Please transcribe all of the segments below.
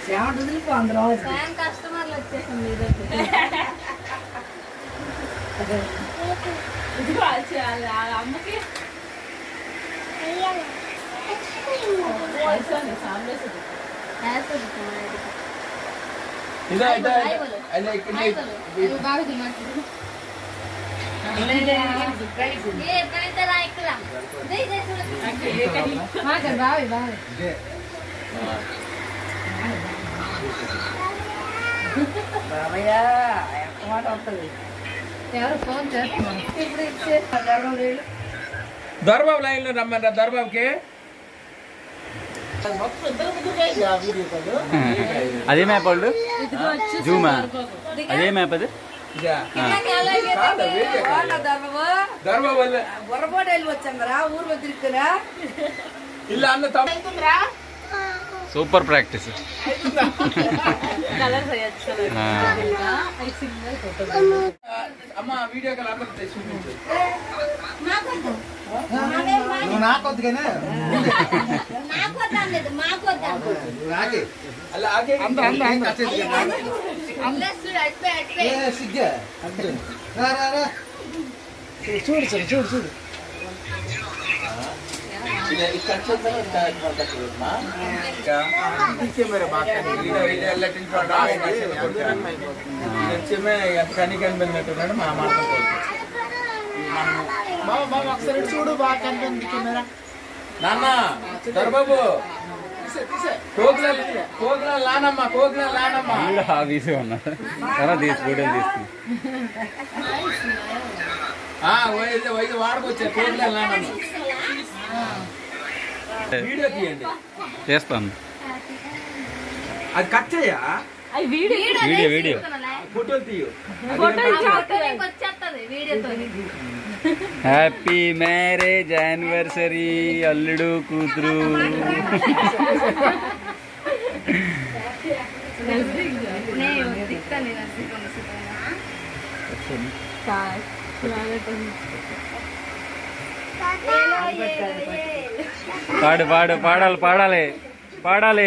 చెమట వదిలిపో అందరం ఫ్యాన్ కస్టమర్లు వచ్చేసింది ఈ రోజు. ఇదిగో అది చేయాలి. ఆ అమ్మకి వయసు సాంబేసి వేస్తుంది పోనీ. ఇదో హాయ్ ఇదో బోలు, హాయ్ బోలు. అలా ఇక్కడ హాయ్ బోలు. ఇవి బాగా తినట్టు. ఏ ఎప్పుడైతే రా ఇక్కడ ఇదే ఇదే చూడు మాకు బావి బావి బాబయ్య ఎంత మాట వస్తుంది ఎవరు ఫోన్ చేస్తున్నారు ఇప్పుడు ఇచ్చే జరగడం లేదు దొరబాబు లైన్ లో రమ్మరా దొరబాబుకి అదే మ్యాప్ వాళ్ళు జూమా అదే మ్యాప్ అది ఇదా అలాగే కాదు, వీడియో కాదు. బాగున్నా దర్బాబు దొరబాబు వల్ల బుర్రపోటు వెళ్ళి వచ్చాందరా ఊరు తిరుగుతున్నా ఇల్లు అన్న తప్ప సూపర్ ప్రాక్టీస్ కలర్స్ వేయచ్చు అమ్మ వీడియో కాల్ అమ్మ తెచ్చి చూపించు నువ్వు నాకు వద్దుగానే నాకు వద్దాం మాకు వద్దాం నాకే అలా ఆగే ఏం కట్టేది కదా నాకు. చూడు అట్పే అట్పే ఏ సిగ్గే అంతే రా రా రా చూడు చూడు చూడు చూడు కని కనిపెట్టినట్టున్నాడు మా మాట బాబా బాబా ఒకసారి ఇటు చూడు బాగా కనిపించింది కెమెరా నాన్న దొరబాబు కోకిల కోకిల లానమ్మ కోకిల లానమ్మ ఆఫీస్ ఉన్నారు తర్వాత తీసి ఫోటోలు తీసుకుని ఆ, వైద్య వైద్య వాడకొచ్చా కోకిల లానమ్మ వీడియో తీయండి చేస్తాను అది కట్ చేయా అవి వీడియో వీడియో వీడియో ఫోటోలు తీయు ఫోటో వచ్చేస్తుంది వీడియోతో హ్యాపీ మ్యారేజ్ యానివర్సరీ అల్లుడు కూతురు నేను దిక్కని నచ్చుకొని పాడు పాడు పాడాలి పాడాలి పాడాలి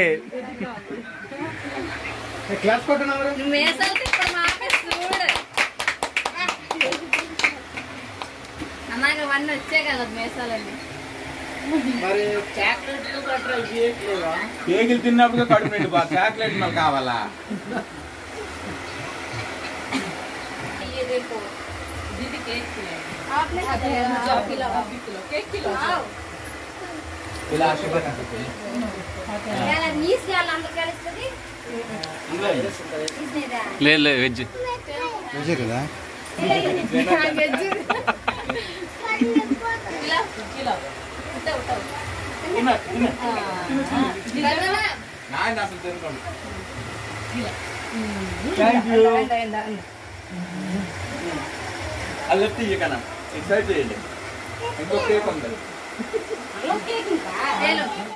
క్లాస్ కొట్టున్నావు నువ్వు వేసాలి ఇప్పుడు మాకే చూడు అమ్మా నువ్వన్నీ వచ్చాయి కదా మేసాలన్నీ మరి చాక్లెట్లు గట్రా చేయట్లేదా కేకులు తిన్నప్పుడు కడుపు నిండి బా చాక్లెట్ నాకు కావాలా దీది కేక్ आपने కిలో కేక్ కిలో ఇలా ఆశీర్వాదం ఎలా నీస్ గాలి అందరు కలుస్తుంది నీస్నేదా లేదు లేదు వెజ్ నిజే కదా కిలో కిలో ఉంటా ఉంటా నాయన అసలు తినకండి అలా తీయకనా ఎక్సైట్ చేయండి ఇంకో కేక్ ఉంది కేక్ ఇంకా